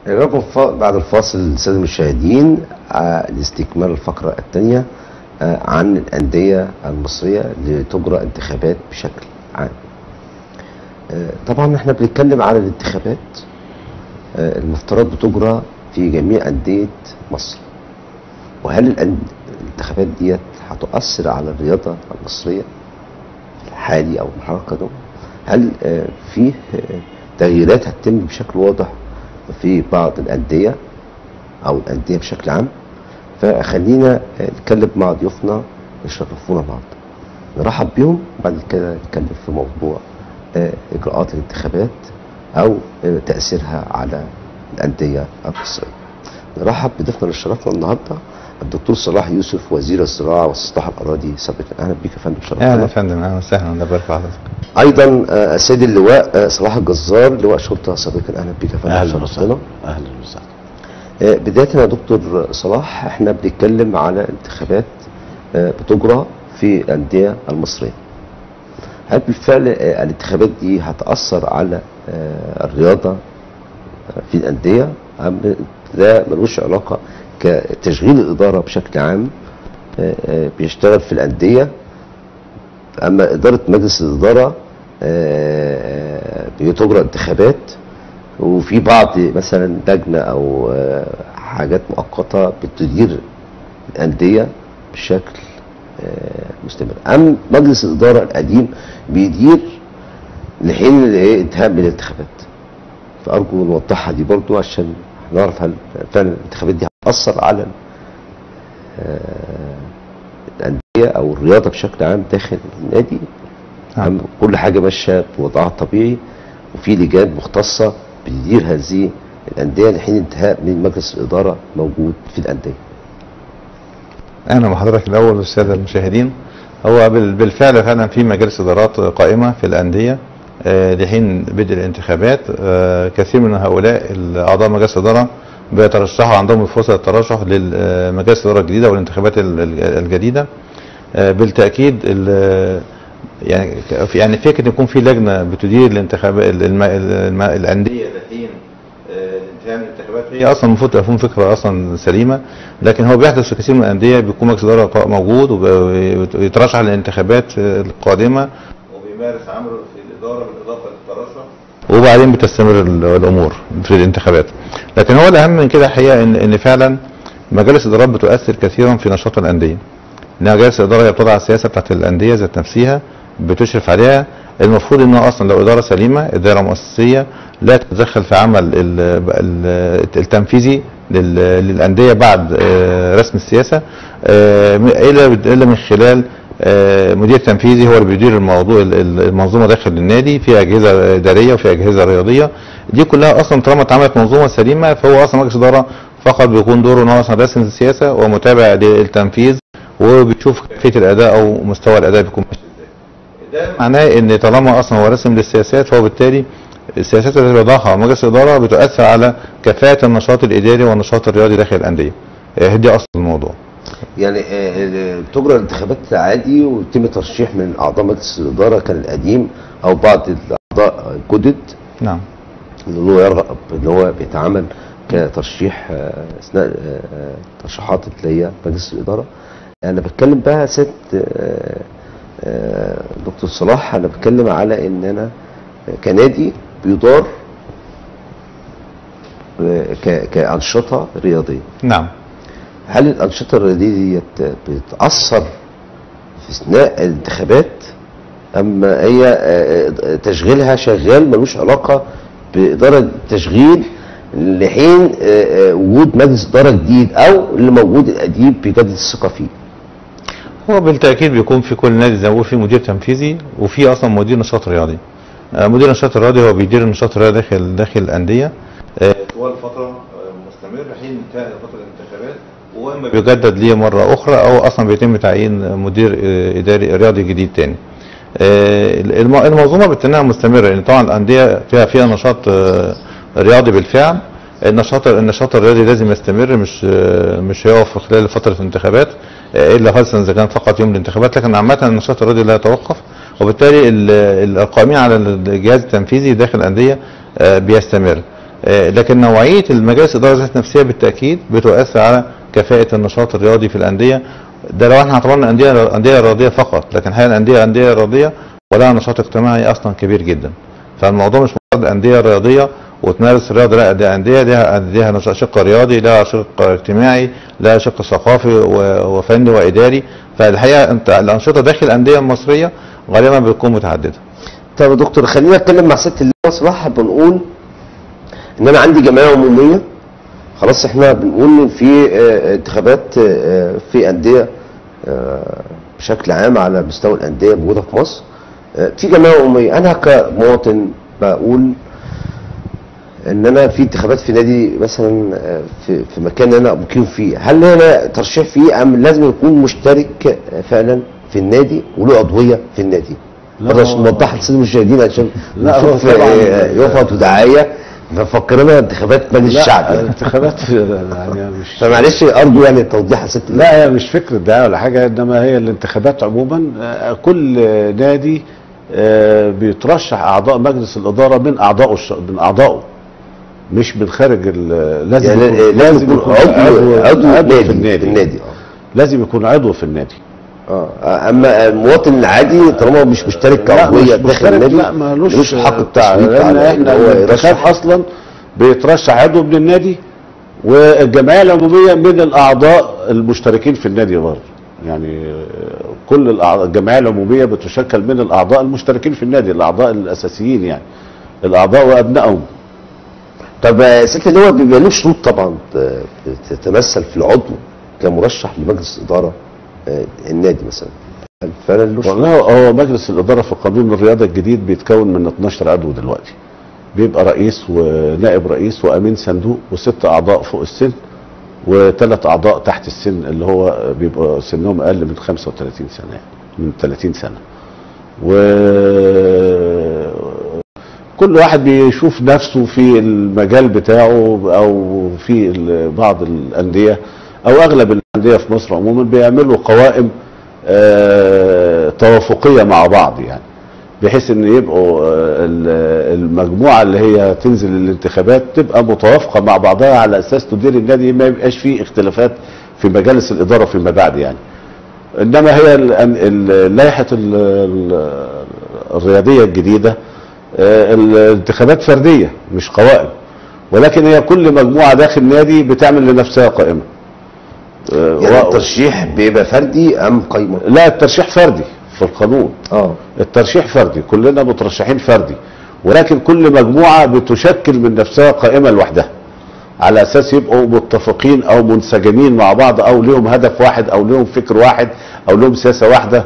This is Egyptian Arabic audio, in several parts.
رقم ف- بعد الفاصل السادة المشاهدين آه، لاستكمال الفقرة الثانية آه، عن الأندية المصرية لتجرى انتخابات بشكل عام آه، طبعا احنا بنتكلم على الانتخابات آه، المفترض بتجرى في جميع أندية مصر وهل الأن- الانتخابات ديت هتؤثر على الرياضة المصرية الحالي أو المرحلة القادمة هل آه، فيه آه، تغييرات هتتم بشكل واضح في بعض الأندية أو الأندية بشكل عام فخلينا آه، نتكلم مع ضيوفنا يشرفونا بعض نرحب بيهم وبعد كده نتكلم في موضوع آه، إجراءات الانتخابات أو آه، تأثيرها على الأندية المصرية نرحب بضيفنا اللي شرفنا النهارده الدكتور صلاح يوسف وزير الزراعة واستصلاح الأراضي سابقا أهلا بك يا فندم اهلا شرفتنا يا فندم اهلا وسهلا الله يبارك في حضرتك ايضا آه، السيد اللواء آه، صلاح الجزار لواء شرطه سابقا اهلا بك يا فندم اهلا شرفتنا وسهلا اهلا وسهلا آه، بدايه يا دكتور صلاح احنا بنتكلم على انتخابات آه، بتجرى في الانديه المصريه هل بالفعل آه، الانتخابات دي هتاثر على آه، الرياضه آه، في الانديه ام ده ملوش علاقه كتشغيل الاداره بشكل عام آه، آه، بيشتغل في الانديه اما اداره مجلس الاداره آه، بتجرى انتخابات وفي بعض مثلا لجنه او آه، حاجات مؤقته بتدير الانديه بشكل آه، مستمر ام مجلس الاداره القديم بيدير لحين الايه انتهاء من الانتخابات فارجو نوضحها دي برضو عشان نعرف هل فعلا الانتخابات دي هتاثر على آه، الانديه او الرياضه بشكل عام داخل النادي نعم. أم كل حاجه ماشيه بوضعها الطبيعي وفي لجان مختصه بتدير هذه الانديه لحين انتهاء من مجلس الاداره موجود في الانديه. اهلا بحضرتك الاول والساده المشاهدين هو بال- بالفعل فعلا في مجالس ادارات قائمه في الانديه آه، لحين بدء الانتخابات آه، كثير من هؤلاء اعضاء مجالس الاداره بيترشحوا عندهم فرصه الترشح لمجالس الاداره الجديده والانتخابات ال- ال- الجديده آه، بالتاكيد ال- يعني ك- يعني فكره يكون في لجنه بتدير الانتخابات الم- الم- الانديه لحين آه، انتهاء من الانتخابات هي اصلا المفروض تكون فكره اصلا سليمه لكن هو بيحدث في كثير من الانديه بيكون مجلس اداره قا- موجود وب- ويترشح للانتخابات القادمه وبيمارس عمله في الاداره بالاضافه للترشح وبعدين بتستمر ال- الامور في الانتخابات لكن هو الاهم من كده الحقيقه ان ان فعلا مجالس الادارات بتؤثر كثيرا في نشاط الانديه انها مجالس الاداره هي بتضع السياسه بتاعت الانديه ذات نفسها بتشرف عليها المفروض انه اصلا لو اداره سليمه اداره مؤسسيه لا تتدخل في عمل ال- ال- التنفيذي لل- للانديه بعد آه، رسم السياسه آه، الا الا من خلال آه، مدير تنفيذي هو اللي بيدير الموضوع ال- ال- المنظومه داخل النادي في اجهزه اداريه وفي اجهزه رياضيه دي كلها اصلا طالما اتعملت منظومه سليمه فهو اصلا مجلس اداره فقط بيكون دوره ان هو اصلا راسم السياسه ومتابع للتنفيذ وبيشوف كيفيه الاداء او مستوى الاداء بيكون ماشي ازاي ده معناه ان طالما اصلا هو راسم للسياسات فهو بالتالي السياسات اللي بيضعها مجلس الاداره بتؤثر على كفاءه النشاط الاداري والنشاط الرياضي داخل الانديه آه، دي اصل الموضوع يعني آه، آه، تجرى الانتخابات عادي ويتم ترشيح من اعضاء مجلس الاداره كان القديم او بعض الاعضاء الجدد نعم اللي هو يرغب اللي هو بيتعامل كترشيح آه، اثناء آه، آه، ترشيحات اللي هي مجلس الاداره انا بتكلم بقى ست آه، آه، دكتور صلاح انا بتكلم على ان انا كنادي بيدار آه، ك- كانشطه رياضيه نعم هل الانشطه الرياضيه ديت بتاثر في اثناء الانتخابات اما هي آه، آه، تشغيلها شغال ملوش علاقه باداره تشغيل لحين آه، آه، وجود مجلس اداره جديد او اللي موجود القديم بيجدد الثقه فيه هو بالتاكيد بيكون في كل نادي زي ما بقول في مدير تنفيذي وفي اصلا مدير نشاط رياضي آه، مدير النشاط الرياضي هو بيدير النشاط الرياضي داخل داخل الانديه آه، طوال فتره مستمر حين انتهاء فتره الانتخابات واما بيجدد ليه مره اخرى او اصلا بيتم تعيين مدير آه، اداري رياضي جديد تاني آه، الم- المنظومه بالتنميه مستمره يعني طبعا الانديه فيها فيها نشاط آه، رياضي بالفعل النشاط النشاط الرياضي لازم يستمر مش آه، مش هيقف خلال فتره الانتخابات آه، الا خاصه اذا كان فقط يوم الانتخابات لكن عامه النشاط الرياضي لا يتوقف وبالتالي ال- ال- القائمين على الجهاز التنفيذي داخل الانديه آه، بيستمر آه، لكن نوعيه المجالس الاداره ذات نفسها بالتاكيد بتؤثر على كفاءه النشاط الرياضي في الانديه ده لو احنا اعتبرنا انديه انديه رياضيه فقط لكن حقيقه الانديه انديه رياضيه ولها نشاط اجتماعي اصلا كبير جدا فالموضوع مش مجرد انديه رياضيه وتمارس الرياضه لا دي انديه لها لها نشاط شق رياضي لها شق اجتماعي لها شق ثقافي و- وفني واداري فالحقيقه انت الانشطه داخل الانديه المصريه غالبا بتكون متعدده طب يا دكتور خلينا نتكلم مع ست اللواء صلاح بنقول ان انا عندي جمعيه عموميه خلاص احنا بنقول إن في آه، انتخابات آه، في انديه آه، بشكل عام على مستوى الانديه موجوده في مصر آه، في جمعيه عموميه انا كمواطن بقول ان انا في انتخابات في نادي مثلا آه، في في مكان انا مقيم فيه هل انا ترشيح فيه ام لازم يكون مشترك آه، فعلا في النادي وله عضويه في النادي لا، برضه عشان هو- نوضحها للساده المشاهدين عشان لا، هو نشوف طبعاً- آه، يفط ودعايه ففكرنا انتخابات مجلس الشعب يعني. انتخابات يعني مش فمعلش ارجو يعني توضيح ست لا هي مش فكرة دعاية ولا حاجة انما هي الانتخابات عموما آه، كل نادي آه، بيترشح اعضاء مجلس الادارة من اعضائه الش- من اعضائه مش من خارج ال- لازم يعني يكون لازم يكون عضو عضو نادي في النادي النادي لازم يكون عضو في النادي اه اه اما المواطن العادي طالما مش مشترك لا كعضويه مش داخل مشترك النادي لا مالوش حق بتاع التصويت لان على احنا إن هو الانتخاب يرشح اصلا بيترشح عضو من النادي والجمعيه العموميه من الاعضاء المشتركين في النادي برضه يعني آه، كل الأعضاء الجمعيه العموميه بتشكل من الاعضاء المشتركين في النادي الاعضاء الاساسيين يعني الاعضاء وابنائهم طب آه، ست اللي هو بيبقى له شروط طبعا آه، تتمثل في العضو كمرشح لمجلس اداره آه، النادي مثلا هل فعلا له شروط؟ والله هو مجلس الاداره في قانون الرياضه الجديد بيتكون من 12 عضو دلوقتي بيبقى رئيس ونائب رئيس وامين صندوق وست اعضاء فوق السن وثلاث اعضاء تحت السن اللي هو بيبقى سنهم اقل من 35 سنه يعني من 30 سنه و كل واحد بيشوف نفسه في المجال بتاعه او في ال- بعض الانديه او اغلب الانديه في مصر عموما بيعملوا قوائم آه، توافقيه مع بعض يعني بحيث ان يبقوا آه، ال- المجموعه اللي هي تنزل الانتخابات تبقى متوافقه مع بعضها على اساس تدير النادي ما يبقاش فيه اختلافات في مجالس الاداره فيما بعد يعني انما هي ال- ال- لائحه ال- ال- الرياضيه الجديده آه، الانتخابات فرديه مش قوائم ولكن هي كل مجموعه داخل نادي بتعمل لنفسها قائمه آه، يعني و- الترشيح بيبقى فردي ام قايمه؟ لا الترشيح فردي في القانون اه الترشيح فردي كلنا مترشحين فردي ولكن كل مجموعة بتشكل من نفسها قائمة لوحدها على اساس يبقوا متفقين او منسجمين مع بعض او لهم هدف واحد او لهم فكر واحد او لهم سياسة واحدة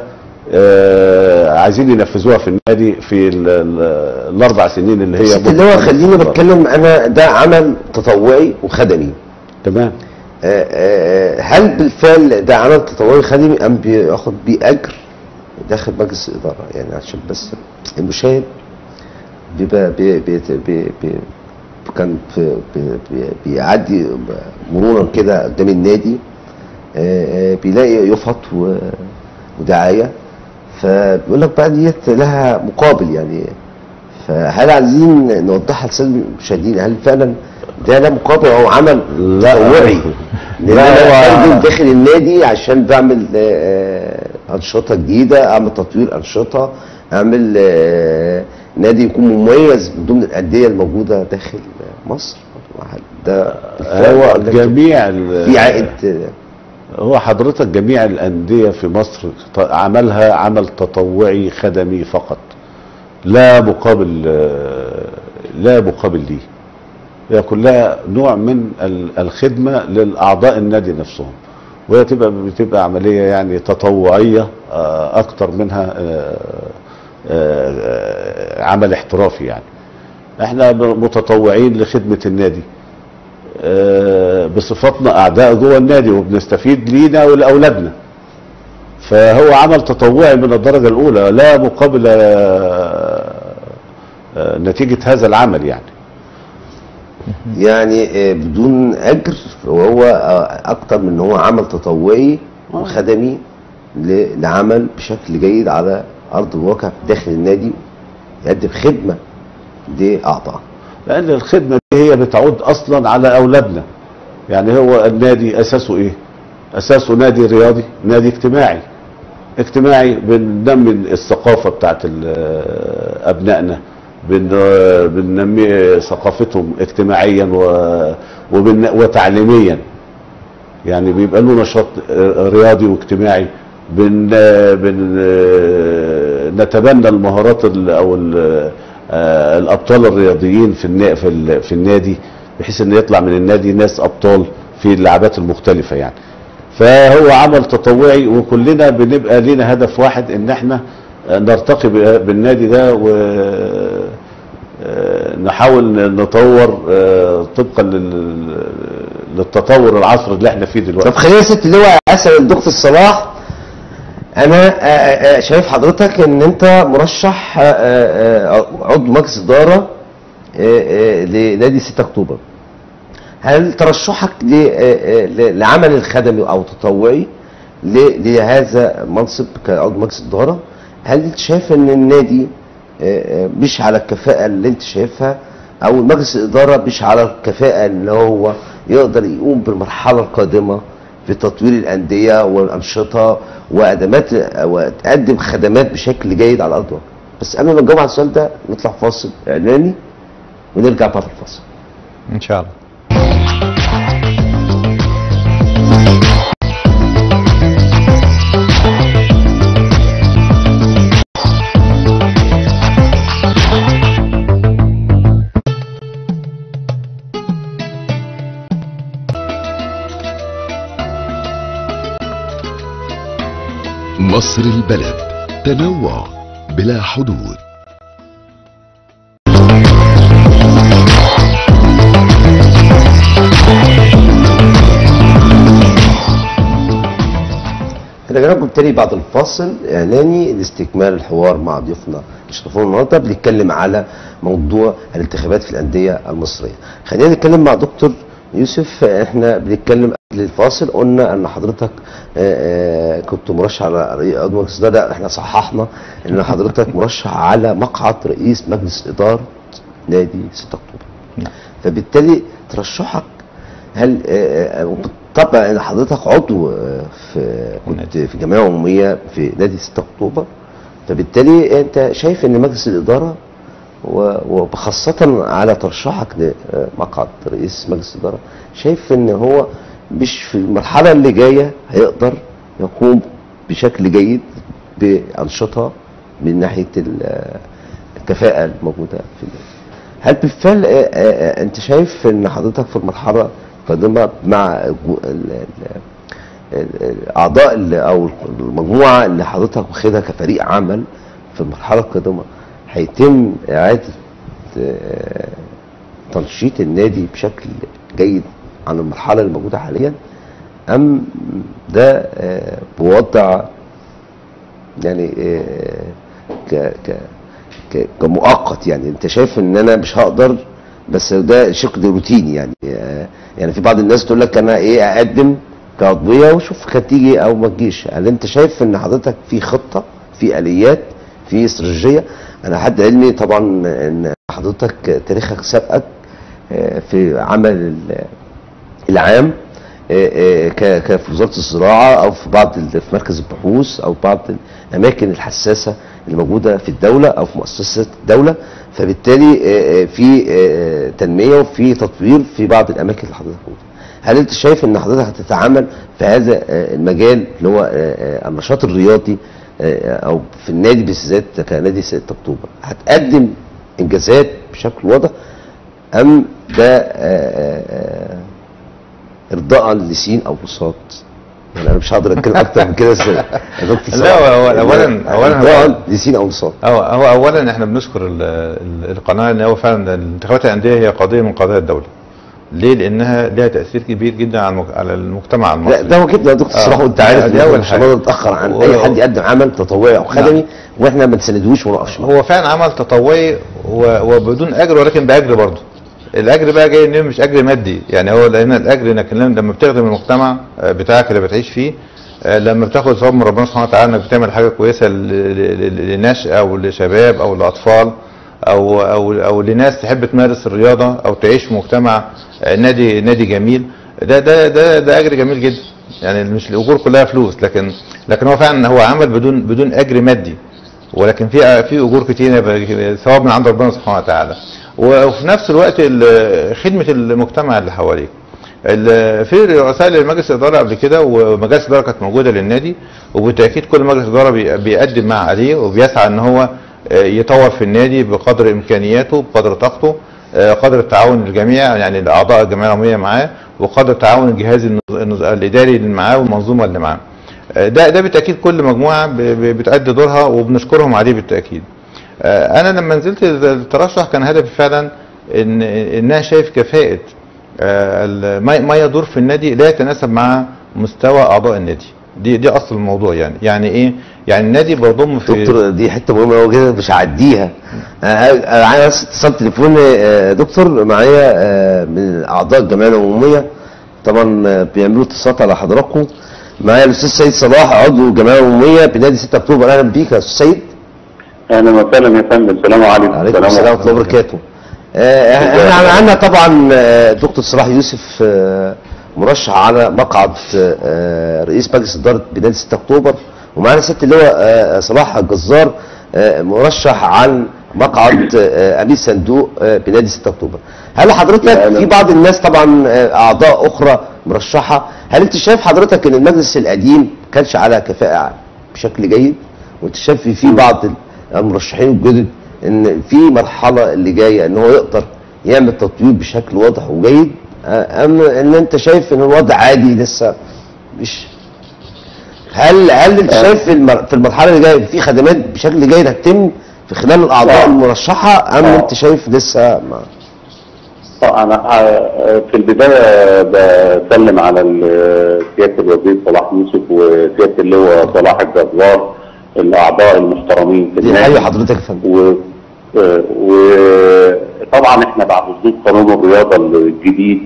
آه عايزين ينفذوها في النادي في ال- ال- الاربع سنين اللي هي ست اللي هو مدة خليني الإدارة. بتكلم انا ده عمل تطوعي وخدمي تمام آه، آه، هل بالفعل ده عمل تطوعي خدمي ام بياخد بيه اجر داخل مجلس الاداره يعني عشان بس المشاهد بيبقى بي بي بي بي كان في بي بي بيعدي مرورا كده قدام النادي آه، آه، بيلاقي يفط و- ودعايه فبيقول لك بقى ديت لها مقابل يعني فهل عايزين نوضحها للساده المشاهدين هل فعلا ده له مقابل او عمل لا. تطوعي لا، لا هو- انا داخل النادي عشان بعمل آه، آه، انشطه جديده اعمل تطوير انشطه اعمل آه، نادي يكون مميز من ضمن الانديه الموجوده داخل مصر هل ده بالفعل هو ولا جميع ال- في عائد آه، هو حضرتك جميع الأندية في مصر ط- عملها عمل تطوعي خدمي فقط لا مقابل آه، لا مقابل ليه هي كلها نوع من ال- الخدمة للأعضاء النادي نفسهم وهي تبقى بتبقى عملية يعني تطوعية آه، أكتر منها آه، آه، آه، عمل احترافي يعني احنا متطوعين لخدمة النادي آه، بصفتنا اعداء جوه النادي وبنستفيد لينا ولاولادنا فهو عمل تطوعي من الدرجه الاولى لا مقابل آه، آه، نتيجه هذا العمل يعني يعني آه، بدون اجر وهو آه، اكتر من ان هو عمل تطوعي آه. وخدمي ل- لعمل بشكل جيد على ارض الواقع داخل النادي يقدم خدمه لاعضائه لان الخدمه دي هي بتعود اصلا على اولادنا يعني هو النادي اساسه ايه اساسه نادي رياضي نادي اجتماعي اجتماعي بننمي الثقافه بتاعت ال- ابنائنا بن بننمي ثقافتهم اجتماعيا و- وبن- وتعليميا يعني بيبقى له نشاط آه، رياضي واجتماعي بن بن آه، نتبنى المهارات ال- او ال- آه، الابطال الرياضيين في النا- في ال- في النادي بحيث ان يطلع من النادي ناس ابطال في اللعبات المختلفه يعني فهو عمل تطوعي وكلنا بنبقى لينا هدف واحد ان احنا آه، نرتقي ب- بالنادي ده و آه، نحاول نطور آه، طبقا لل- للتطور العصر اللي احنا فيه طب دلوقتي خلينا ست اللواء اسال الدكتور صلاح انا آه، آه، شايف حضرتك ان انت مرشح آه، آه، آه، عضو مجلس اداره آه، آه، لنادي 6 اكتوبر هل ترشحك ل- آه، آه، ل- لعمل الخدمي او تطوعي ل- لهذا المنصب كعضو مجلس اداره هل انت شايف ان النادي آه، آه، مش على الكفاءه اللي انت شايفها او مجلس الاداره مش على الكفاءه ان هو يقدر يقوم بالمرحله القادمه في تطوير الانديه والانشطه وادمات وتقدم خدمات بشكل جيد على ارض الواقع بس قبل ما نجاوب على السؤال ده نطلع فاصل اعلاني ونرجع بعد الفاصل ان شاء الله مصر البلد تنوع بلا حدود رجعنا لكم تاني بعد الفاصل اعلاني لاستكمال الحوار مع ضيوفنا شرفونا النهارده بنتكلم على موضوع الانتخابات في الانديه المصريه. خلينا نتكلم مع دكتور يوسف احنا بنتكلم قبل الفاصل قلنا ان حضرتك آه، آه، كنت مرشح على رئيس عضو مجلس الاداره لا، احنا صححنا ان حضرتك مرشح على مقعد رئيس مجلس اداره نادي 6 اكتوبر. نعم. فبالتالي ترشحك هل آه، آه، طبعا ان حضرتك عضو آه، في كنت في جمعيه عموميه في نادي 6 اكتوبر فبالتالي انت شايف ان مجلس الاداره و- وخاصة على ترشحك لمقعد رئيس مجلس الإدارة شايف إن هو مش في المرحلة اللي جاية هيقدر يقوم بشكل جيد بأنشطة من ناحية ال- الكفاءة الموجودة في النادي. هل بالفعل آه، آه، آه، أنت شايف إن حضرتك في المرحلة القادمة مع جو- ال- ال- ال- الاعضاء اللي او المجموعه اللي حضرتك واخدها كفريق عمل في المرحله القادمه هيتم اعاده آه، تنشيط النادي بشكل جيد عن المرحله اللي موجوده حاليا ام ده آه، بوضع يعني آه، ك ك ك- كمؤقت يعني انت شايف ان انا مش هقدر بس ده شق ده روتيني يعني آه، يعني في بعض الناس تقول لك انا ايه اقدم كعضويه وشوف هتيجي او ما تجيش هل انت شايف ان حضرتك في خطه في اليات في استراتيجيه انا حد علمي طبعا ان حضرتك تاريخك سابقك آه، في عمل ال- العام آه، آه، ك- ك- في وزاره الزراعه او في بعض ال- في مركز البحوث او بعض الاماكن الحساسه اللي موجوده في الدوله او في مؤسسات الدوله فبالتالي آه، آه، في آه، تنميه وفي تطوير في بعض الاماكن اللي حضرتك موجوده. هل انت شايف ان حضرتك هتتعامل في هذا آه، المجال اللي هو آه، آه، النشاط الرياضي آه، او في النادي بالذات كنادي 6 اكتوبر هتقدم انجازات بشكل واضح ام ده آه، آه، آه، ارضاء لسين او بساط يعني انا مش هقدر اتكلم اكتر من كده بس يا دكتور لا، صلاح. هو- هو- أولاً- أولاً هو- ارضاء لسين او بساط هو هو اولا احنا بنشكر ال- ال- القناه ان هو فعلا الانتخابات الانديه هي قضيه من قضايا الدوله. ليه؟ لانها لها تاثير كبير جدا على المك- على المجتمع لا المصري. ده هو كده يا دكتور آه، صلاح وانت عارف دي ان أول احنا مش حاجة. هنقدر نتاخر عن و- اي حد يقدم عمل تطوعي او خدمي نعم. واحنا ما نساندوش ونقفش معاه هو فعلا عمل تطوعي و- وبدون اجر ولكن باجر برضه. الاجر بقى جاي منين مش اجر مادي يعني هو لان الاجر انك لما بتخدم المجتمع آه، بتاعك اللي بتعيش فيه آه، لما بتاخد ثواب من ربنا سبحانه وتعالى انك بتعمل حاجه كويسه ل- ل- ل- لنشأ او لشباب او لاطفال او او او لناس تحب تمارس الرياضه او تعيش في مجتمع آه، نادي نادي جميل ده ده ده ده اجر جميل جدا يعني مش الاجور كلها فلوس لكن لكن هو فعلا هو عمل بدون بدون اجر مادي ولكن في في اجور كتير ثواب من عند ربنا سبحانه وتعالى وفي نفس الوقت ال- خدمه المجتمع اللي حواليك ال- في رؤساء لمجلس الاداره قبل كده ومجالس الاداره كانت موجوده للنادي وبالتاكيد كل مجلس اداره بي- بيقدم ما عليه وبيسعى ان هو آه، يطور في النادي بقدر امكانياته بقدر طاقته آه، قدر التعاون الجميع يعني الاعضاء الجمعيه العموميه معاه وقدر تعاون الجهاز النظ- النظ- الاداري اللي معاه والمنظومه اللي معاه آه، ده ده بالتاكيد كل مجموعه ب- ب- بتأدي دورها وبنشكرهم عليه بالتاكيد آه، انا لما نزلت الترشح كان هدفي فعلا ان انها شايف كفاءه آه، ال- ما ما يدور في النادي لا يتناسب مع مستوى اعضاء النادي دي دي اصل الموضوع يعني يعني ايه يعني النادي بيضم في دكتور دي حته مهمه قوي كده مش هعديها انا معايا بس اتصال تليفوني آه، دكتور معايا آه، من اعضاء الجمعيه العموميه طبعا آه، بيعملوا اتصالات على حضراتكم معايا الاستاذ سيد صلاح عضو الجمعيه العموميه بنادي 6 اكتوبر اهلا بيك يا استاذ سيد اهلا وسهلا يا فندم السلام عليكم عليكم السلام ورحمه الله وبركاته آه، احنا عندنا طبعا آه، دكتور صلاح يوسف آه، مرشح على مقعد آه، رئيس مجلس اداره بنادي 6 اكتوبر ومعانا ست اللي هو آه، صلاح الجزار آه، مرشح عن مقعد آه، امين صندوق آه، بنادي 6 اكتوبر هل حضرتك أهلا. في بعض الناس طبعا آه، اعضاء اخرى مرشحه هل انت شايف حضرتك ان المجلس القديم كانش على كفاءه بشكل جيد وانت شايف في- في بعض المرشحين الجدد ان في مرحله اللي جايه ان هو يقدر يعمل تطوير بشكل واضح وجيد آه، ام ان انت شايف ان الوضع عادي لسه مش هل هل انت شايف في المر- في المرحله اللي جايه في خدمات بشكل جيد هتتم في خلال الاعضاء آه. المرشحه ام آه. انت شايف لسه ما آه، انا آه، في البدايه بسلم على ال- سياده الوزير صلاح يوسف وسياده اللواء صلاح الجزار الاعضاء المحترمين في دي النادي حقيقه حضرتك يا فندم و- آه، وطبعا احنا بعد وجود قانون الرياضه الجديد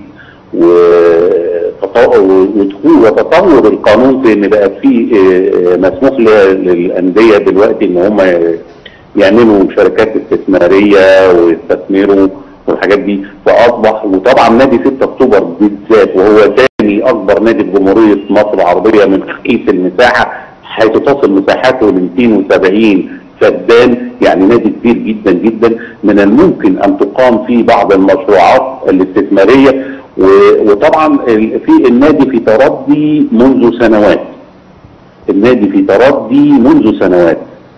وتطو- ودخول وتطور القانون في ان بقى في آه، مسموح ل- للانديه دلوقتي ان هم يعملوا شركات استثماريه ويستثمروا والحاجات دي فاصبح وطبعا نادي 6 اكتوبر بالذات وهو ثاني اكبر نادي في جمهوريه مصر العربيه من حيث المساحه حيث تصل مساحته ل 270 فدان يعني نادي كبير جدا جدا من الممكن ان تقام فيه بعض المشروعات الاستثماريه و- وطبعا ال- في النادي في تردي منذ سنوات النادي في تردي منذ سنوات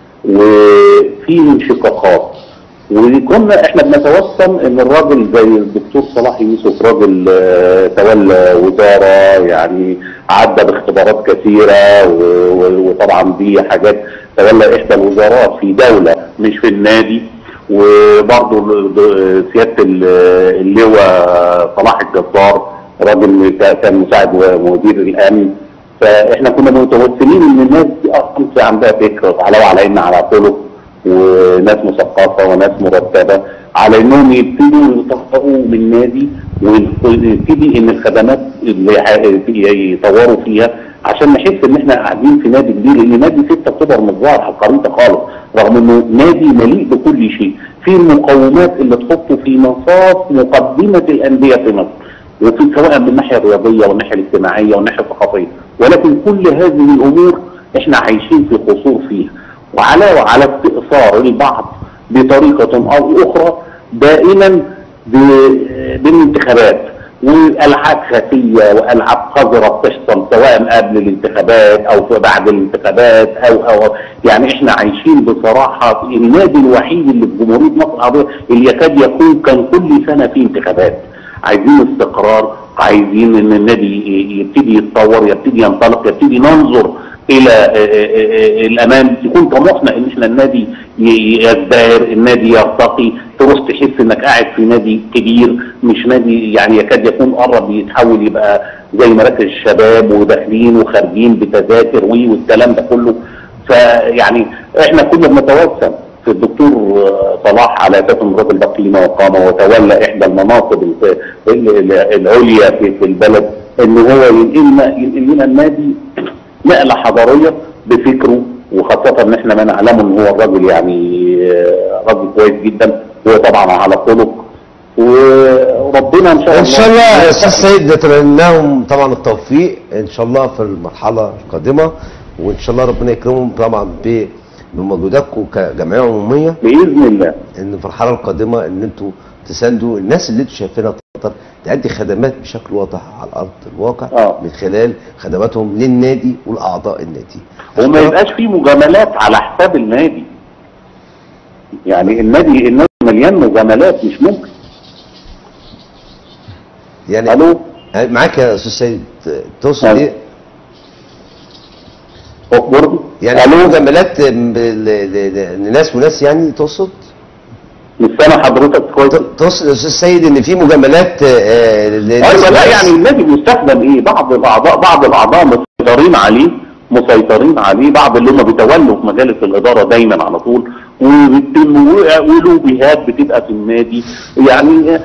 وفي انشقاقات وكنا احنا بنتوسم ان الراجل زي الدكتور صلاح يوسف راجل آه، تولى وزاره يعني عدى باختبارات كثيره و- و- وطبعا دي حاجات تولى احدى الوزارات في دوله مش في النادي وبرضه ال- سياده ال- اللواء صلاح الجزار راجل ك- كان مساعد مدير الامن فاحنا كنا متوسمين ان الناس دي اصلا في عندها فكره على وعلى ان على خلق وناس مثقفه وناس مرتبه على انهم يبتدوا يطبقوا من نادي ويبتدي ان الخدمات اللي ح- يطوروا فيها عشان نحس ان احنا قاعدين في نادي كبير لان نادي 6 اكتوبر مش ظاهر على الخريطه خالص رغم انه نادي مليء بكل شيء في المقومات اللي تحطه في مصاف مقدمه الانديه في مصر وفي سواء من الناحيه الرياضيه والناحيه الاجتماعيه والناحيه الثقافيه ولكن كل هذه الامور احنا عايشين في قصور فيها وعلى وعلى استئثار البعض بطريقه او اخرى دائما ب- بالانتخابات والعاب خفيه والعاب قذره بتحصل سواء قبل الانتخابات او في بعد الانتخابات او او يعني احنا عايشين بصراحه النادي الوحيد اللي في جمهوريه مصر العربيه اللي يكاد يكون كان كل سنه فيه انتخابات عايزين استقرار عايزين ان النادي ي- يبتدي يتطور يبتدي ينطلق يبتدي ننظر الى آه، آه، آه، الامام يكون طموحنا ان احنا النادي ي- يزدهر النادي يرتقي تروح تحس انك قاعد في نادي كبير مش نادي يعني يكاد يكون قرب يتحول يبقى زي مراكز الشباب وداخلين وخارجين بتذاكر وي والكلام ده كله فيعني احنا كنا بنتوسم في الدكتور آه، صلاح على اساس انه راجل ده قيمه وقامه وتولى احدى المناصب ال- ال- العليا في في البلد ان هو ينقل لنا ينقل لنا النادي نقله حضاريه بفكره وخاصه ان احنا ما نعلمه ان هو الراجل يعني آه، راجل كويس جدا وطبعا على خلق وربنا ان شاء الله ان شاء الله يا استاذ سيد نتمنى لهم طبعا التوفيق ان شاء الله في المرحله القادمه وان شاء الله ربنا يكرمهم طبعا ب- بمجهوداتكم كجمعيه عموميه باذن الله ان في المرحله القادمه ان انتوا تساندوا الناس اللي انتوا شايفينها تقدر تأدي خدمات بشكل واضح على ارض الواقع آه. من خلال خدماتهم للنادي ولاعضاء النادي وما يبقاش فيه مجاملات على حساب النادي يعني النادي النادي مليان مجاملات مش ممكن يعني الو معاك يا استاذ سيد تقصد أيوة. ايه؟ اخبرني يعني الو مجاملات ل- ل- ل- لناس وناس يعني تقصد؟ مش سامع حضرتك كويس ت- تقصد يا استاذ سيد ان في مجاملات آه، لناس ايوه لا وناس؟ يعني النادي بيستخدم ايه بعض الاعضاء بعض الاعضاء مسيطرين عليه مسيطرين عليه بعض اللي هم بيتولوا في مجالس الاداره دايما على طول وبيتم ولوبيهات بتبقى في النادي يعني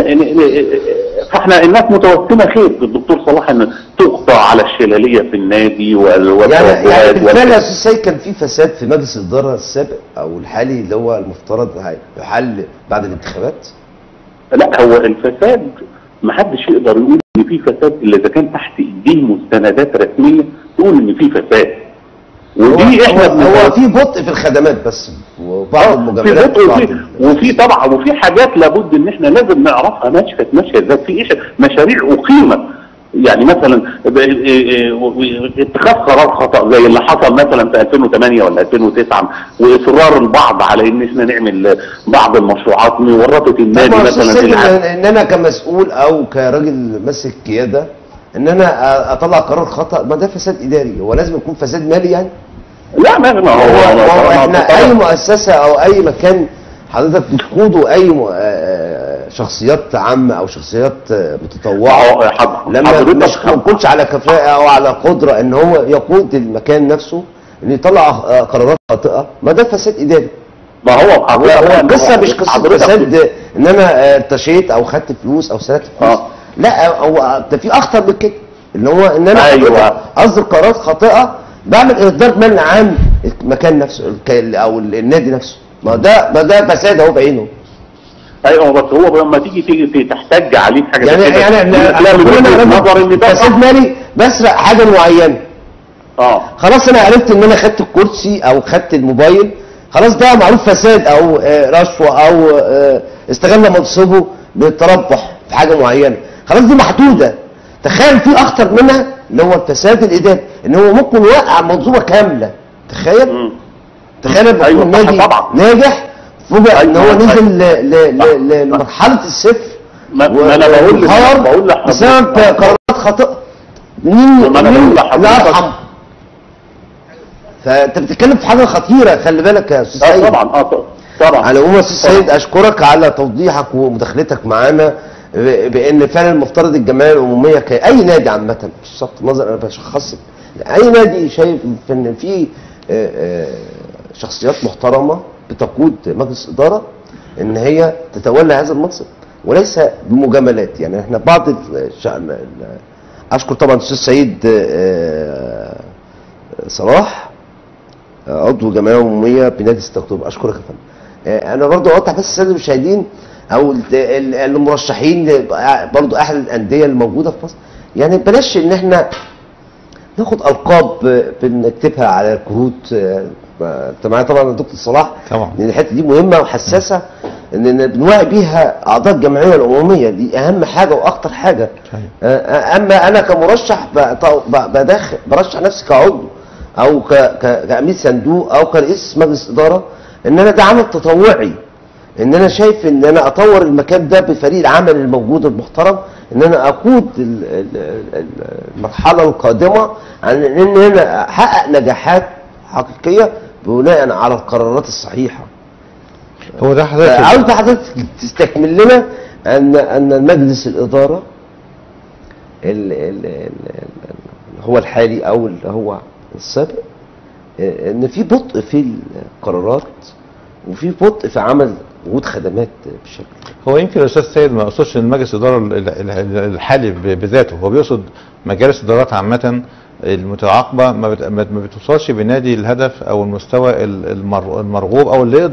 فاحنا الناس متوسمه خير في الدكتور صلاح ان تقطع على الشلاليه في النادي وال- يعني يعني والتوجهات بالفعل يا وال- استاذ سيد كان في فساد في مجلس الاداره السابق او الحالي اللي هو المفترض يحل بعد الانتخابات لا هو الفساد ما حدش يقدر يقول ان في فساد الا اذا كان تحت ايديه مستندات رسميه تقول ان في فساد ودي هو, احنا هو, هو بنتوسم- في بطء في الخدمات بس وبعض آه، المجاملات في بعض بطء ال- وفي, وفي طبعا وفي حاجات لابد ان احنا لازم نعرفها ماشيه كانت ماشيه ازاي في إيش مشاريع اقيمت يعني مثلا ب- إيه- إيه- و- اتخاذ قرار خطا زي اللي حصل مثلا في 2008 ولا 2009 واصرار البعض على ان احنا نعمل بعض المشروعات ورطت النادي طب ما يا أستاذ مثلا في سيد العالم ان إن انا كمسؤول او كراجل ماسك قياده ان انا أ- اطلع قرار خطا ما ده فساد اداري هو لازم يكون فساد مالي يعني لا ما ما هو, هو هو ما- احنا طبعاً. اي مؤسسه او اي مكان حضرتك بتقوده اي م- آه، شخصيات عامه او شخصيات آه، متطوعه آه، حض- لما حضرتك مش ما يكونش على كفاءه او على قدره ان هو يقود المكان نفسه ان يطلع آه، قرارات خاطئه ما ده فساد اداري ما هو هو حضرتك هو بقى- القصه مش قصه حضرتك فساد ان انا آه، ارتشيت او خدت فلوس او سرقت فلوس آه. لا هو ده في اخطر من كده ان هو ان انا أيوة. اصدر قرارات خاطئه بعمل اصدار منع عام المكان نفسه الك- او النادي نفسه ما ده ما ده فساد اهو بعينه ايوه بس هو لما تيجي تيجي تحتج عليه في حاجه يعني زي كده، يعني احنا لا من كلنا وجهه نظر ان ده فساد صح. مالي بسرق حاجه معينه اه خلاص انا عرفت ان انا خدت الكرسي او خدت الموبايل خلاص ده معروف فساد او آه، رشوه او آه، استغل منصبه بالتربح في حاجه معينه خلاص دي محدوده تخيل في اخطر منها اللي هو الفساد الاداري ان هو ممكن يوقع منظومه كامله تخيل مم. تخيل لما أيوة، يكون صح نادي طبعا. ناجح فوجئ ان هو أيوة، نزل ل- ل- صح. ل- ل- لمرحله الصفر ما- ما أنا بقول لك- وانهار بقول لحضرتك. بسبب قرارات خاطئه مين ما أنا مين بقول لحضرتك. لا يرحم فانت بتتكلم في حاجه خطيره خلي بالك يا استاذ اه سيد طبعا اه طبعا طبعا على العموم يا استاذ سيد اشكرك على توضيحك ومداخلتك معانا ب- بان فعلا المفترض الجمعيه العموميه كاي نادي عامه مش بصرف النظر انا بشخصك اي نادي شايف ان في آه، آه، شخصيات محترمه بتقود مجلس اداره ان هي تتولى هذا المنصب وليس بمجاملات يعني احنا بعض الشأن ال- اشكر طبعا الاستاذ سيد آه، صلاح عضو جمعيه عموميه بنادي 6 اكتوبر اشكرك يا فندم آه، انا برضو اوضح بس الساده المشاهدين او ال- ال- المرشحين برضو احد الانديه الموجوده في مصر يعني بلاش ان احنا ناخد القاب آه، بنكتبها على الكروت آه، انت معايا طبعا يا دكتور صلاح طبعا. لان الحته دي مهمه وحساسه ان بنوعي بيها اعضاء الجمعيه العموميه دي اهم حاجه واخطر حاجه صحيح. آه، اما انا كمرشح بط- ب- بدخل برشح نفسي كعضو او ك- ك- كامين صندوق او كرئيس مجلس اداره ان انا ده عمل تطوعي ان انا شايف ان انا اطور المكان ده بفريق العمل الموجود المحترم ان انا اقود ال- ال- ال- المرحله القادمه عن ان انا احقق نجاحات حقيقيه بناء على القرارات الصحيحه هو ده حضرتك عاوز حضرتك تستكمل لنا ان ان المجلس الاداره ال ال ال ال هو الحالي او اللي هو السابق آه، ان في بطء في القرارات وفي بطء في عمل وجود خدمات بشكل هو يمكن الاستاذ سيد ما يقصدش ان مجلس الاداره ال- ال- ال- الحالي ب- بذاته هو بيقصد مجالس ادارات عامه المتعاقبه ما بت- ما ما بتوصلش بنادي الهدف او المستوى ال- المر- المرغوب او اللي يقدر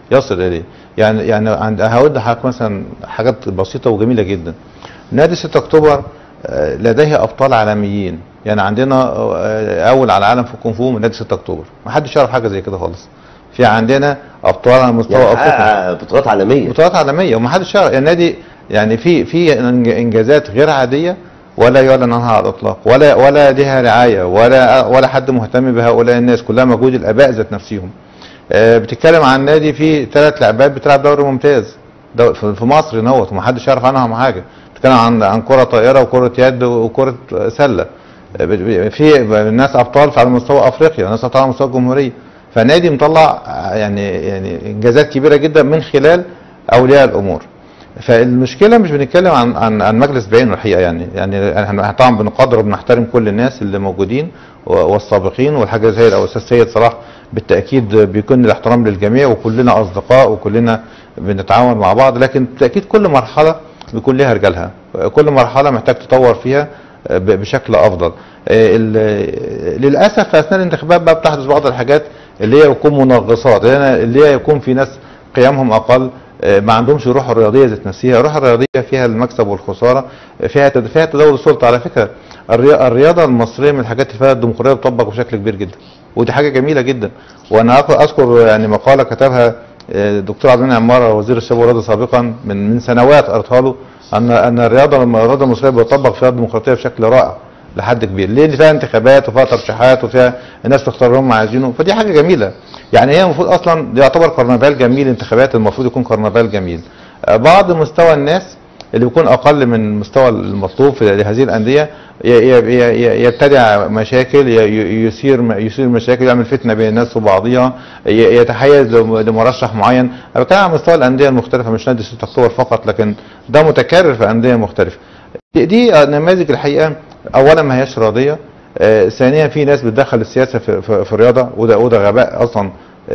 يصل اليه يعني يعني عند هقول لحضرتك مثلا حاجات بسيطه وجميله جدا نادي 6 اكتوبر آه، لديه ابطال عالميين يعني عندنا آه، اول على العالم في الكونغ فو من نادي 6 اكتوبر ما حدش يعرف حاجه زي كده خالص في عندنا ابطال على مستوى يعني افريقيا حقق بطولات عالميه بطولات عالميه وما حدش يعرف النادي يعني في في إنج- انجازات غير عاديه ولا يعلن عنها على الاطلاق ولا ولا لها رعايه ولا ولا حد مهتم بهؤلاء الناس كلها مجهود الاباء ذات نفسهم آه، بتتكلم عن نادي فيه ثلاث لاعبات بتلعب دوري ممتاز دو- في في مصر نوت وما حدش يعرف عنها حاجه بتتكلم عن عن كره طائره وكره يد وكره سله آه، بت- ب- في ناس ابطال على مستوى افريقيا ناس ابطال على مستوى الجمهوريه فنادي مطلع آه، يعني يعني انجازات كبيره جدا من خلال اولياء الامور فالمشكله مش بنتكلم عن عن عن مجلس بعينه الحقيقه يعني يعني احنا طبعا بنقدر وبنحترم كل الناس اللي موجودين و- والسابقين والحاجه زي الاستاذ سيد صلاح بالتاكيد بيكون الاحترام للجميع وكلنا اصدقاء وكلنا بنتعاون مع بعض لكن بالتاكيد كل مرحله بيكون لها رجالها كل مرحله محتاج تطور فيها ب- بشكل افضل آه، ال- للاسف في اثناء الانتخابات بقى بتحدث بعض الحاجات اللي هي يكون منغصات لأن- اللي هي يكون في ناس قيمهم اقل آه، ما عندهمش روح الرياضيه ذات نفسها الروح الرياضيه فيها المكسب والخساره آه، فيها تد- فيها تداول السلطه على فكره الري- الرياضه المصريه من الحاجات اللي فيها الديمقراطيه بتطبق بشكل كبير جدا ودي حاجه جميله جدا وانا أذكر- اذكر يعني مقاله كتبها آه، الدكتور عبد المنعم عماره وزير الشباب والرياضه سابقا من من سنوات قرأتها له ان ان الرياضه الرياضه المصريه بتطبق فيها الديمقراطيه بشكل رائع لحد كبير ليه اللي فيها انتخابات وفيها ترشيحات وفيها الناس تختار اللي هم عايزينه فدي حاجه جميله يعني هي المفروض اصلا دي يعتبر كرنفال جميل انتخابات المفروض يكون كرنفال جميل آه، بعض مستوى الناس اللي بيكون اقل من المستوى المطلوب في لهذه الانديه ي- ي- ي- يبتدع مشاكل ي- ي- يثير يثير مشاكل يعمل فتنه بين الناس وبعضها ي- يتحيز لم- لمرشح معين انا بتكلم عن مستوى الانديه المختلفه مش نادي 6 اكتوبر فقط لكن ده متكرر في انديه مختلفه دي, دي نماذج الحقيقه اولا ما هياش راضيه آه، ثانيا في ناس بتدخل السياسه في, في, في الرياضه وده وده غباء اصلا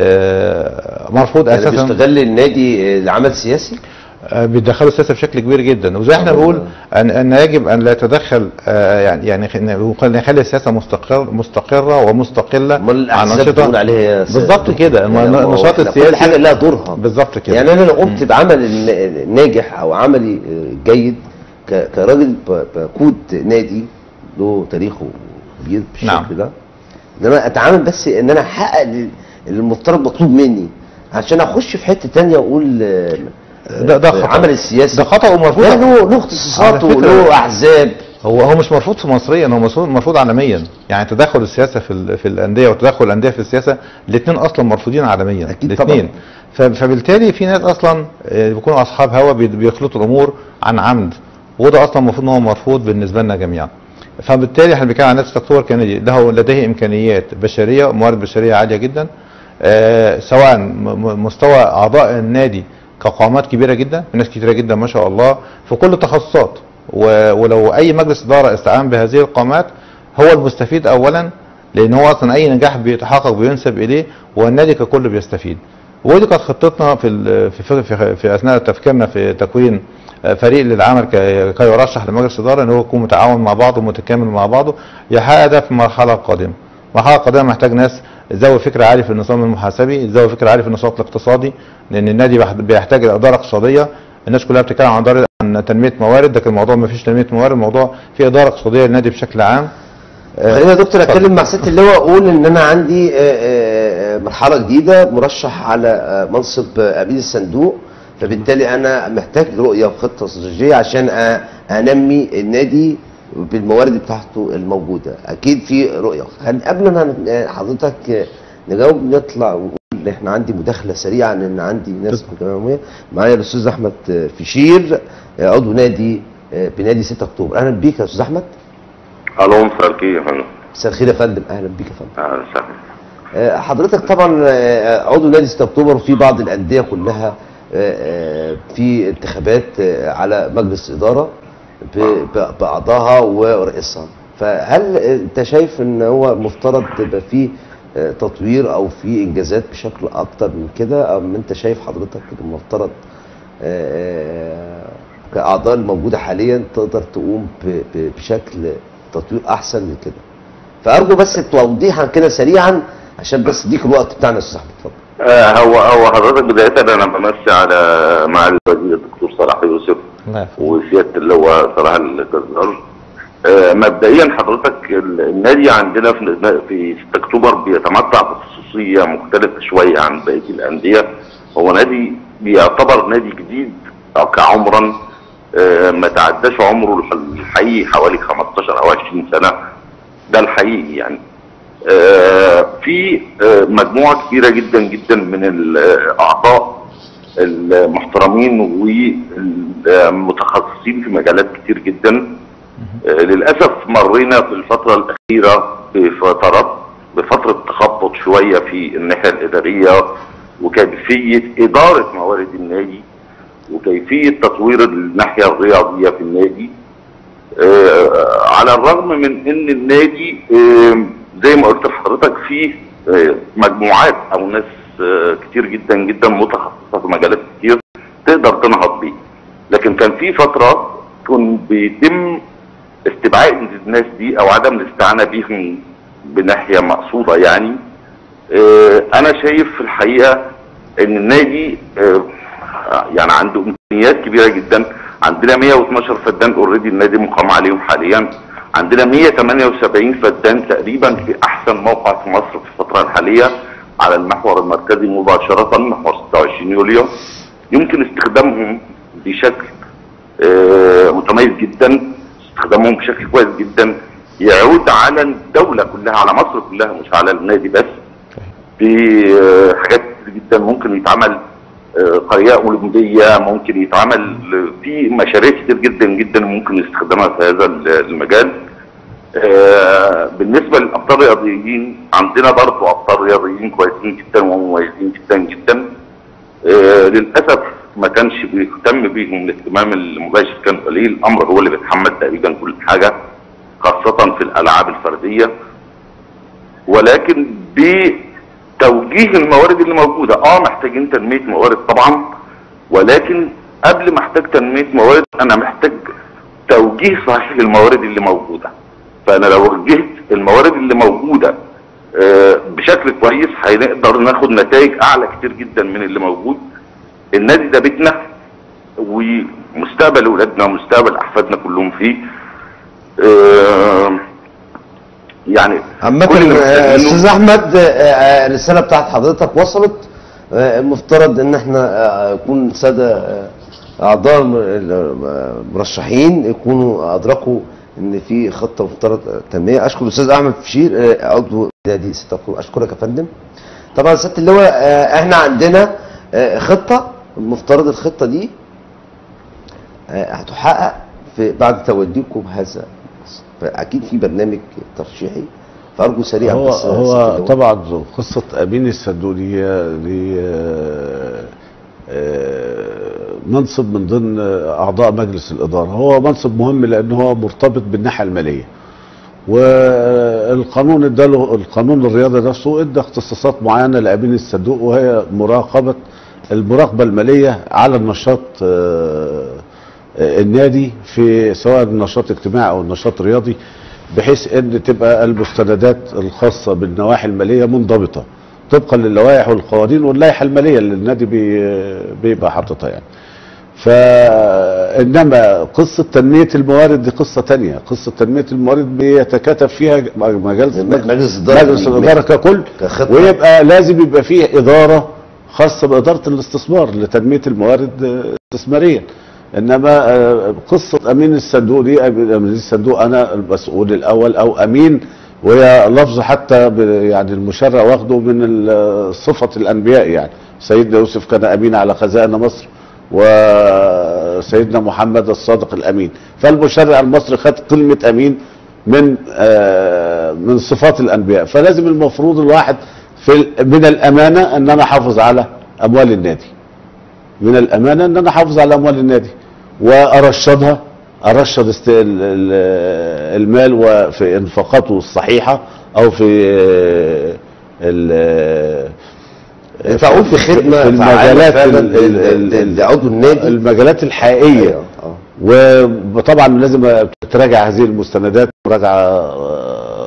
آه، مرفوض يعني اساسا بيستغل النادي آه، لعمل سياسي آه، بيتدخلوا السياسه بشكل كبير جدا وزي احنا بنقول ان ان يجب ان لا يتدخل آه، يعني يعني خ- نخلي السياسه مستقر مستقره ومستقله امال عن الاحزاب بتقول عليها س- بالظبط كده الم- يعني ما هو النشاط إحنا السياسي كل حاجه لها دورها بالظبط كده يعني انا لو قمت بعمل الن- ناجح او عملي آه، جيد ك- كراجل ب- بقود نادي له تاريخه كبير بالشكل نعم. ده ان انا اتعامل بس ان انا احقق ال- المفترض مطلوب مني عشان اخش في حته تانية واقول آه، ده ده آه، خطأ عمل السياسي ده خطا ومرفوض لا له له على اختصاصاته فكرة- وله احزاب هو هو مش مرفوض في مصريا هو مرفوض مرفوض عالميا يعني تدخل السياسه في ال- في الانديه وتدخل الانديه في السياسه الاثنين اصلا مرفوضين عالميا أكيد الاثنين ف- فبالتالي في ناس اصلا آه، بيكونوا اصحاب هوى بي- بيخلطوا الامور عن عمد وده اصلا المفروض ان هو مرفوض بالنسبه لنا جميعا فبالتالي احنا بنتكلم عن نفس اكتوبر كندي له لديه امكانيات بشريه وموارد بشريه عاليه جدا آه، سواء م- م- مستوى اعضاء النادي كقامات كبيره جدا ناس كتيره جدا ما شاء الله في كل التخصصات و- ولو اي مجلس اداره استعان بهذه القامات هو المستفيد اولا لان هو اصلا اي نجاح بيتحقق بينسب اليه والنادي ككل بيستفيد ودي كانت خطتنا في ال- في في, في, في اثناء تفكيرنا في تكوين آه، فريق للعمل ك- كي يرشح لمجلس اداره ان هو يكون متعاون مع بعضه ومتكامل مع بعضه يحقق ده في المرحله القادمه. المرحله القادمه محتاج ناس ذوي فكر عالي في النظام المحاسبي، ذوي فكر عالي في النشاط الاقتصادي لان النادي بيح- بيحتاج الى اداره اقتصاديه الناس كلها بتتكلم عن اداره عن تنميه موارد لكن الموضوع ما فيش تنميه موارد الموضوع في اداره اقتصاديه للنادي بشكل عام آه، خلينا يا دكتور اتفضل. اتكلم مع سياده اللواء اقول ان انا عندي آه، آه، آه، مرحله جديده مرشح على آه، منصب آه، امين الصندوق فبالتالي انا محتاج رؤيه وخطه استراتيجيه عشان أ- انمي النادي بالموارد بتاعته الموجوده اكيد في رؤيه خل- قبل ما ن- حضرتك آه، نجاوب نطلع ونقول ان احنا عندي مداخله سريعه لان عندي ناس من الجمعيه العموميه معايا الاستاذ احمد آه، فشير آه، عضو نادي آه، بنادي 6 اكتوبر اهلا بيك يا استاذ احمد الو مساء الخير يا فندم مساء الخير يا فندم اهلا بيك يا فندم اهلا وسهلا آه، حضرتك طبعا آه، عضو نادي 6 اكتوبر وفي بعض الانديه كلها آه، آه، في انتخابات آه، على مجلس اداره ب- ب- باعضائها ورئيسها فهل انت شايف ان هو المفترض تبقى فيه آه، تطوير او في انجازات بشكل اكتر من كده ام انت شايف حضرتك المفترض آه، كاعضاء الموجوده حاليا تقدر تقوم ب- ب- بشكل تطوير احسن من كده فارجو بس توضيحا كده سريعا عشان بس اديك الوقت بتاعنا يا استاذ احمد اتفضل آه، هو هو حضرتك بداية أنا بمسي على مع الوزير الدكتور صلاح يوسف الله يحفظك. وسيادة اللواء صلاح الجزار آه، مبدئيا حضرتك ال- النادي عندنا في في 6 أكتوبر بيتمتع بخصوصية مختلفة شوية عن بقية الأندية هو نادي بيعتبر نادي جديد أو كعمرا آه، ما تعداش عمره الح- الحقيقي حوالي 15 أو 20 سنة ده الحقيقي يعني آه، في آه، مجموعة كبيرة جدا جدا من الأعضاء المحترمين والمتخصصين في مجالات كتير جدا آه، للأسف مرينا في الفترة الأخيرة بفترات بفترة تخبط شوية في الناحية الإدارية وكيفية إدارة موارد النادي وكيفية تطوير الناحية الرياضية في النادي آه، على الرغم من ان النادي آه، زي ما قلت لحضرتك فيه آه، مجموعات او ناس آه، كتير جدا جدا متخصصه في مجالات كتير تقدر تنهض بيه لكن كان في فتره كان بيتم استبعاد الناس دي او عدم الاستعانه بيهم بناحيه مقصوده يعني آه، انا شايف في الحقيقه ان النادي آه، يعني عنده امكانيات كبيره جدا عندنا 112 فدان اوريدي النادي مقام عليهم حاليا عندنا 178 فدان تقريبا في احسن موقع في مصر في الفتره الحاليه على المحور المركزي مباشره محور 26 يوليو يمكن استخدامهم بشكل آه، متميز جدا استخدامهم بشكل كويس جدا يعود على الدوله كلها على مصر كلها مش على النادي بس في آه، حاجات كتير جدا ممكن يتعمل آه، قرية أولمبية ممكن يتعمل في مشاريع كتير جدا جدا ممكن استخدامها في هذا المجال آه، بالنسبة للأبطال الرياضيين عندنا برضه أبطال رياضيين كويسين جدا ومميزين جدا جدا آه، للأسف ما كانش بيهتم بيهم الاهتمام المباشر كان قليل الأمر هو اللي بيتحمل تقريبا كل حاجة خاصة في الألعاب الفردية ولكن بتوجيه الموارد اللي موجوده اه محتاجين تنميه موارد طبعا ولكن قبل ما احتاج تنميه موارد انا محتاج توجيه صحيح للموارد اللي موجوده فانا لو وجهت الموارد اللي موجوده آه، بشكل كويس هنقدر ناخد نتائج اعلى كتير جدا من اللي موجود النادي ده بيتنا ومستقبل اولادنا ومستقبل احفادنا كلهم فيه آه، يعني عامة كل اللي آه، محتاجينه- استاذ احمد آه، آه، الرسالة بتاعت حضرتك وصلت آه، المفترض ان احنا آه، يكون سادة آه، اعضاء الم- المرشحين يكونوا ادركوا ان في خطة مفترض تنمية اشكر الاستاذ احمد فشير آه، عضو نادي 6 اكتوبر اشكرك يا فندم طبعا سيادة اللواء آه، احنا عندنا آه، خطة المفترض الخطة دي آه، هتحقق في بعد توديكم هذا فاكيد في برنامج ترشيحي فارجو سريعا هو بس سيادة هو اللواء. طبعا قصه امين السدوديه دي آه، آه، منصب من ضمن اعضاء مجلس الاداره هو منصب مهم لان هو مرتبط بالناحيه الماليه والقانون اداله القانون الرياضي نفسه ادى اختصاصات معينه لامين الصندوق وهي مراقبه المراقبه الماليه على النشاط آه، آه، النادي في سواء النشاط اجتماعي او النشاط رياضي بحيث ان تبقى المستندات الخاصه بالنواحي الماليه منضبطه طبقا للوائح والقوانين واللائحه الماليه اللي النادي بي- بيبقى حاططها يعني. فانما قصه تنميه الموارد دي قصه تانية قصه تنميه الموارد بيتكاتف فيها مجلس مجلس الإدارة مجلس الاداره ككل كخطة. ويبقى لازم يبقى فيه اداره خاصه باداره الاستثمار لتنميه الموارد آه، استثماريا انما آه، قصه امين الصندوق دي امين الصندوق انا المسؤول الاول او امين وهي لفظ حتى ب- يعني المشرع واخده من ال- صفه الانبياء يعني سيدنا يوسف كان امين على خزائن مصر وسيدنا محمد الصادق الامين فالمشرع المصري خد كلمه امين من آه، من صفات الانبياء فلازم المفروض الواحد في ال- من الامانه ان انا احافظ على اموال النادي من الامانه ان انا احافظ على اموال النادي وارشدها ارشد است- ال- ال- المال وفي انفاقاته الصحيحه او في آه، ال تعود بخدمة في فعالة المجالات فعلا ال- ال- ال- ل- ل- لعضو النادي المجالات الحقيقيه أيوة، آه. وطبعا لازم تراجع هذه المستندات مراجعه آه،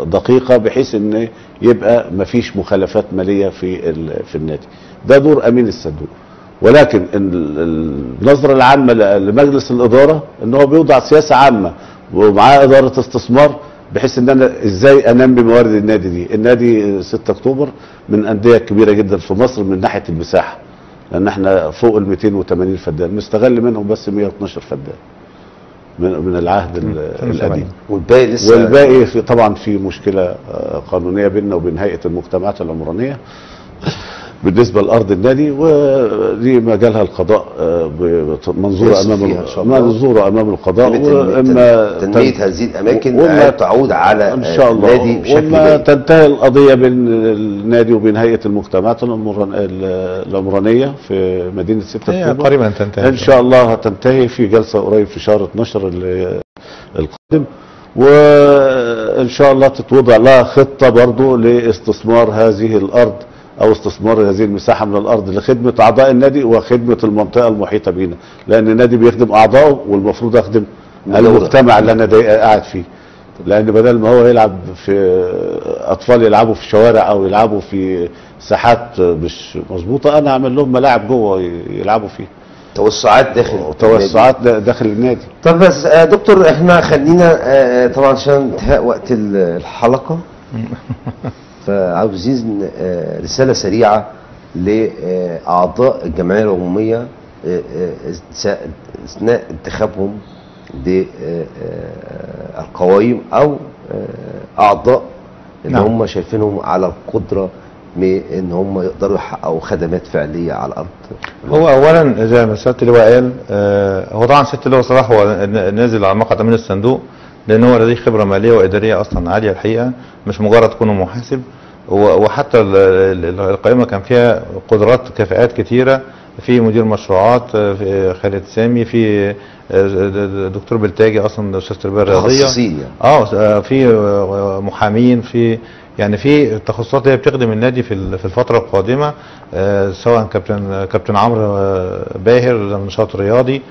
دقيقه بحيث ان يبقى مفيش مخالفات ماليه في ال- في النادي ده دور امين الصندوق ولكن ال- ال- النظره العامه ل- لمجلس الاداره ان هو بيوضع سياسه عامه ومعاه اداره استثمار بحيث ان انا ازاي انمي موارد النادي دي النادي 6 اكتوبر من الانديه الكبيره جدا في مصر من ناحيه المساحه لان احنا فوق ال 280 فدان مستغل منهم بس 112 فدان من من العهد ال- 72. القديم والباقي لسه والباقي في طبعا في مشكله آه، قانونيه بيننا وبين هيئه المجتمعات العمرانيه بالنسبه لارض النادي ودي مجالها القضاء آه، بمنظوره يصل امام فيها إن شاء الله. منظوره امام القضاء واما تنميه هذه الاماكن وما- تعود على ان شاء الله النادي بشكل وما جيد تنتهي القضيه بين النادي وبين هيئه المجتمعات العمران- العمرانيه في مدينه 6 هي اكتوبر قريبا تنتهي ان شاء الله هتنتهي في جلسه قريب في شهر 12 ال- القادم وان شاء الله تتوضع لها خطه برضو لاستثمار هذه الارض او استثمار هذه المساحه من الارض لخدمه اعضاء النادي وخدمه المنطقه المحيطه بينا لان النادي بيخدم اعضائه والمفروض يخدم الدولة. المجتمع اللي انا داي- قاعد فيه لان بدل ما هو يلعب في اطفال يلعبوا في شوارع او يلعبوا في ساحات مش مظبوطه انا اعمل لهم ملاعب جوه يلعبوا فيها توسعات داخل النادي. توسعات دا- داخل النادي طب بس آه، دكتور احنا خلينا آه، طبعا عشان انتهاء وقت ال- الحلقه فعاوزين آه، رساله سريعه لاعضاء الجمعيه العموميه آه، آه، س- اثناء انتخابهم للقوائم او آه، اعضاء اللي نعم. هم شايفينهم على القدره ان هم يقدروا يحققوا خدمات فعليه على الارض هو اولا زي ما سياده اللواء قال آه، هو طبعا سياده اللواء صلاح هو ن- نازل على مقعد امين الصندوق لان هو لديه خبره ماليه واداريه اصلا عاليه الحقيقه مش مجرد كونه محاسب و- وحتى ال- ال- القائمه كان فيها قدرات كفاءات كتيره في مدير مشروعات آه، في خالد سامي في آه، د- د- دكتور بلتاجي اصلا استاذ التربيه الرياضيه متخصصين يعني. اه آه، في آه، محامين في يعني في تخصصات هي بتخدم النادي في ال- في الفتره القادمه آه، سواء كابتن كابتن عمرو آه، باهر له نشاط رياضي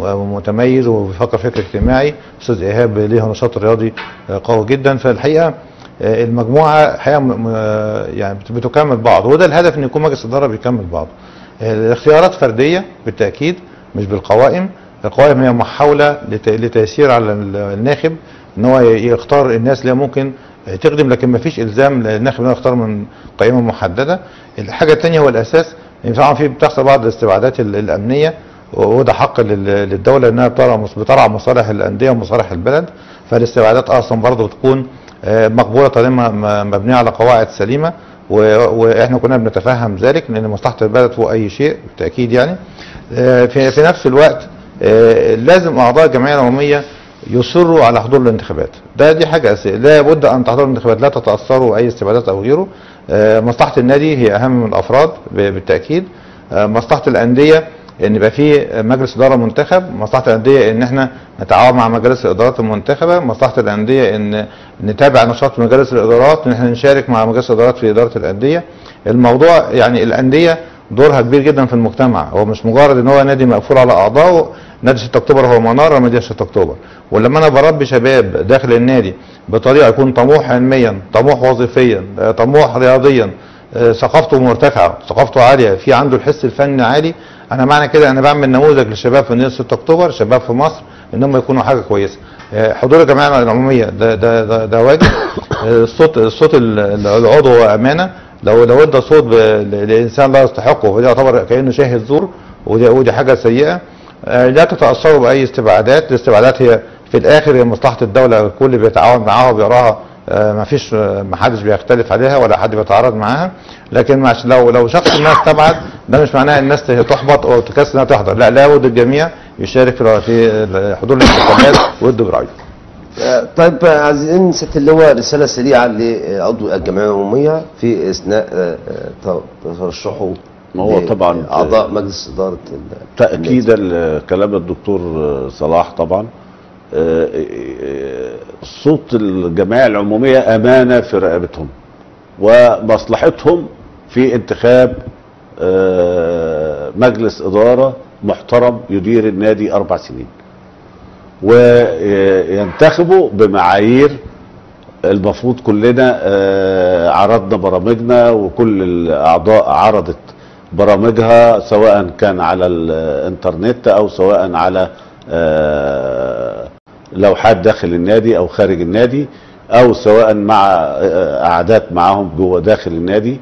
ومتميز وبيفكر فكر اجتماعي استاذ ايهاب ليه نشاط رياضي آه، قوي جدا فالحقيقه آه، المجموعه الحقيقه م- م- يعني بت- بتكمل بعض وده الهدف ان يكون مجلس اداره بيكمل بعض آه، الاختيارات فرديه بالتاكيد مش بالقوائم القوائم هي محاوله لت- لتيسير على ال- الناخب ان هو ي- يختار الناس اللي ممكن تخدم لكن ما فيش الزام للناخب انه يختار من قائمه محدده الحاجه الثانيه هو الاساس يعني طبعا في بتحصل بعض الاستبعادات ال- الامنيه وده حق لل- للدوله انها بترعى مص- بترعى مصالح الانديه ومصالح البلد فالاستبعادات اصلا برضه تكون آه، مقبوله طالما م- مبنيه على قواعد سليمه و- واحنا كنا بنتفهم ذلك لان مصلحه البلد فوق اي شيء بالتاكيد يعني آه، في في نفس الوقت آه، لازم اعضاء الجمعيه العموميه يصروا على حضور الانتخابات ده دي حاجه اساسيه لا بد ان تحضروا الانتخابات لا تتاثروا باي استبعادات او غيره آه، مصلحه النادي هي اهم من الافراد ب- بالتاكيد آه، مصلحه الانديه ان يبقى في مجلس اداره منتخب مصلحه الانديه ان احنا نتعاون مع مجالس الادارات المنتخبه مصلحه الانديه ان نتابع نشاط مجالس الادارات ان احنا نشارك مع مجالس الادارات في اداره الانديه الموضوع يعني الانديه دورها كبير جدا في المجتمع هو مش مجرد ان هو نادي مقفول على اعضائه نادي 6 اكتوبر هو مناره مدينه 6 اكتوبر ولما انا بربي شباب داخل النادي بطريقه يكون طموح علميا طموح وظيفيا آه، طموح رياضيا آه، ثقافته مرتفعه ثقافته عاليه في عنده الحس الفني عالي انا معنى كده انا بعمل نموذج للشباب في مدينه 6 اكتوبر شباب في مصر ان هم يكونوا حاجه كويسه آه، حضور الجمعيه العموميه ده ده ده, ده واجب آه، الصوت الصوت ال- العضو هو امانه لو لو ادى صوت ب- ل- لانسان لا يستحقه فده يعتبر كانه شاهد زور ودي ودي حاجه سيئه آه، لا تتاثروا باي استبعادات الاستبعادات هي في الاخر هي مصلحه الدوله الكل بيتعاون معاها وبيراها آه، ما فيش آه، ما حدش بيختلف عليها ولا حد بيتعارض معاها لكن مش لو لو شخص ما استبعد ده مش معناه الناس تحبط او تكسل انها تحضر لا لابد الجميع يشارك في في حضور الانتخابات ويدوا برايه آه، طيب آه، عايزين ست اللواء رسالة سريعة لعضو الجمعية العمومية في أثناء آه، آه، ترشحه ما هو ل- طبعا أعضاء مجلس إدارة ال- تأكيدا لكلام الدكتور صلاح طبعا آه، آه، صوت الجمعية العمومية أمانة في رقبتهم ومصلحتهم في انتخاب آه، مجلس إدارة محترم يدير النادي أربع سنين وينتخبوا بمعايير المفروض كلنا آه، عرضنا برامجنا وكل الاعضاء عرضت برامجها سواء كان على الانترنت او سواء على آه، لوحات داخل النادي او خارج النادي او سواء مع آه، قعدات معاهم جوه داخل النادي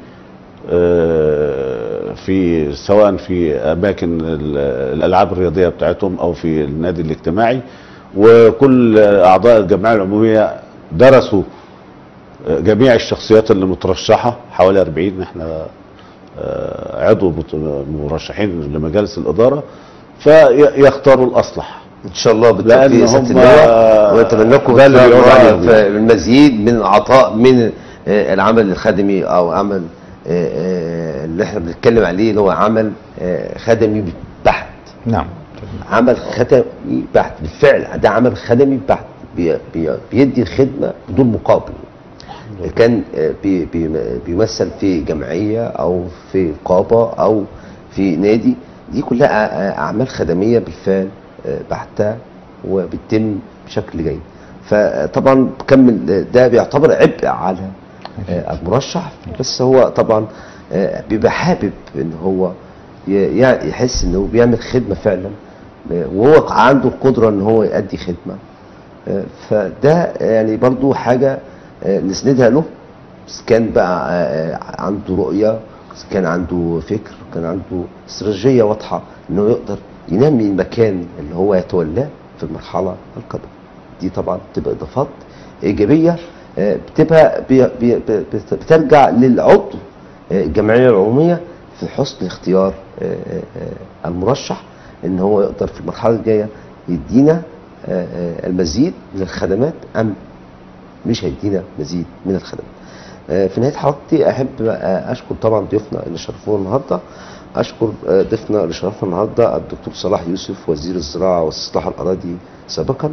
آه، في سواء في اماكن ال- الالعاب الرياضيه بتاعتهم او في النادي الاجتماعي وكل اعضاء الجمعيه العموميه درسوا آه، جميع الشخصيات اللي مترشحه حوالي 40 احنا آه، عضو بت- مرشحين لمجالس الاداره فيختاروا الاصلح ان شاء الله لأن بالتوفيق يا سيادة هم اللواء ونتمنى لكم ده اللي إن شاء بيعود الله عليهم في المزيد من العطاء من آه، العمل الخدمي او عمل آه، آه، اللي احنا بنتكلم عليه اللي هو عمل آه، خدمي بحت نعم عمل خدمي بحت بالفعل ده عمل خدمي بحت بي- بي- بيدي الخدمه بدون مقابل كان آه، بي- بي- بيمثل في جمعيه او في نقابه او في نادي دي كلها أ- اعمال خدميه بالفعل آه، بحته وبتتم بشكل جيد فطبعا كمل ده بيعتبر عبء على آه، المرشح بس هو طبعا آه، بيبقى حابب ان هو ي- يعني يحس انه بيعمل خدمه فعلا آه، وهو عنده القدره ان هو يؤدي خدمه آه، فده يعني برضو حاجه آه، نسندها له بس كان بقى آه، آه، عنده رؤيه بس كان عنده فكر كان عنده استراتيجيه واضحه انه يقدر ينمي المكان اللي هو يتولاه في المرحله القادمه دي طبعا بتبقى اضافات ايجابيه آه، بتبقى بي- بي- بت- بترجع للعضو آه، الجمعيه العموميه في حسن اختيار آه، آه، آه، المرشح ان هو يقدر في المرحله الجايه يدينا آه، آه، المزيد من الخدمات ام مش هيدينا مزيد من الخدمات. آه، في نهايه حلقتي احب آه، اشكر طبعا ضيوفنا اللي شرفونا النهارده اشكر آه، ضيفنا اللي شرفنا النهارده الدكتور صلاح يوسف وزير الزراعه واستصلاح الاراضي سابقا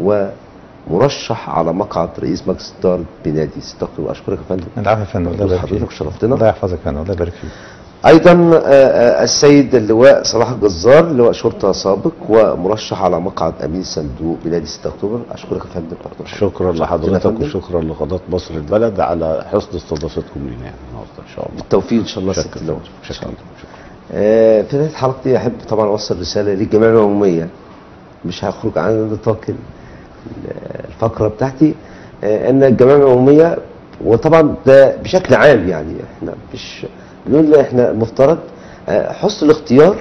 ومرشح على مقعد رئيس مجلس اداره بنادي ستوكهولم اشكرك يا فندم العفو يا فندم الله يبارك حضرتك فيك شرفتنا. الله يحفظك يا فندم الله يبارك فيك ايضا آه، آه، السيد اللواء صلاح الجزار لواء شرطه سابق ومرشح على مقعد امين صندوق بنادي 6 اكتوبر اشكرك يا فندم برضه. شكرا شرفتنا يا لحضرتك فندم. وشكرا لقناه مصر البلد على حسن استضافتكم لنا يعني النهارده ان شاء الله بالتوفيق ان شاء الله يا سيد شكرا اللواء ان شاء شكرا الله آه، في نهايه حلقتي احب طبعا اوصل رساله للجمعيه العموميه مش هخرج عن نطاق ال- الفقره بتاعتي آه، ان الجمعيه العموميه وطبعا ده بشكل عام يعني احنا مش بنقول احنا المفترض آه، حسن الاختيار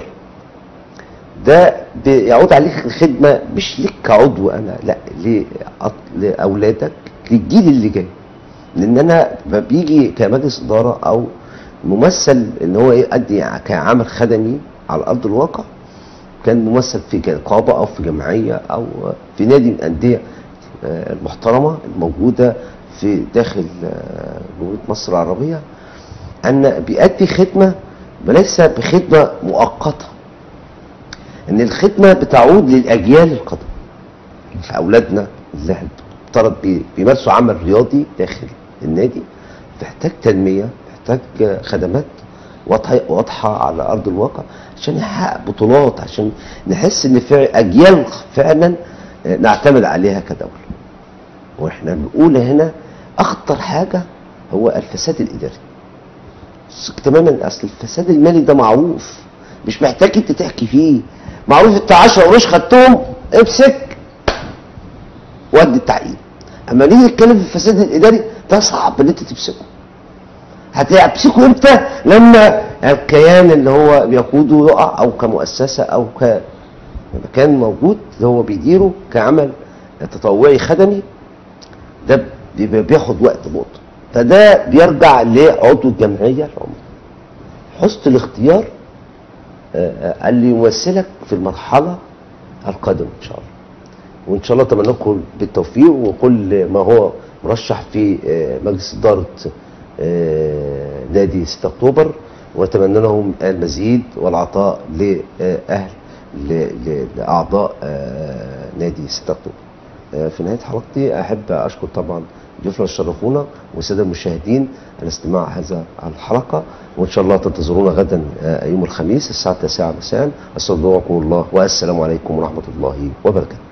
ده بيعود عليك الخدمه مش ليك كعضو انا لا لأط- لاولادك للجيل اللي جاي لان انا ما بيجي كمجلس اداره او ممثل ان هو يؤدي كعمل خدمي على ارض الواقع كان ممثل في نقابه او في جمعيه او في نادي من الانديه آه، المحترمه الموجوده في داخل آه، جمهوريه مصر العربيه ان بيأدي خدمه وليس بخدمه مؤقته ان الخدمه بتعود للاجيال القادمه اولادنا اللي احنا افترض بي- بيمارسوا عمل رياضي داخل النادي تحتاج تنميه تحتاج خدمات واضحه واضحه على ارض الواقع عشان يحقق بطولات عشان نحس ان في اجيال فعلا نعتمد عليها كدوله واحنا بنقول هنا اخطر حاجه هو الفساد الاداري تماما اصل الفساد المالي ده معروف مش محتاج انت تحكي فيه معروف انت 10 قروش خدتهم امسك ودي التعيين اما نيجي نتكلم في الفساد الاداري ده صعب ان انت تمسكه هتمسكه امتى لما الكيان اللي هو بيقوده يقع او كمؤسسه او كمكان موجود اللي هو بيديره كعمل تطوعي خدمي ده بيبقى بياخد وقت برضه فده بيرجع لعضو الجمعيه العموميه حسن الاختيار آه، آه، اللي يمثلك في المرحله القادمه ان شاء الله وان شاء الله اتمنى لكم بالتوفيق وكل ما هو مرشح في آه، مجلس اداره آه، نادي 6 اكتوبر واتمنى لهم المزيد والعطاء لاهل ل- ل- لاعضاء آه، نادي 6 اكتوبر آه، في نهايه حلقتي احب اشكر طبعا ضيوفنا اللي شرفونا والساده المشاهدين على استماع هذا الحلقه وان شاء الله تنتظرونا غدا آه، يوم الخميس الساعه 9 مساء استودعكم الله والسلام عليكم ورحمه الله وبركاته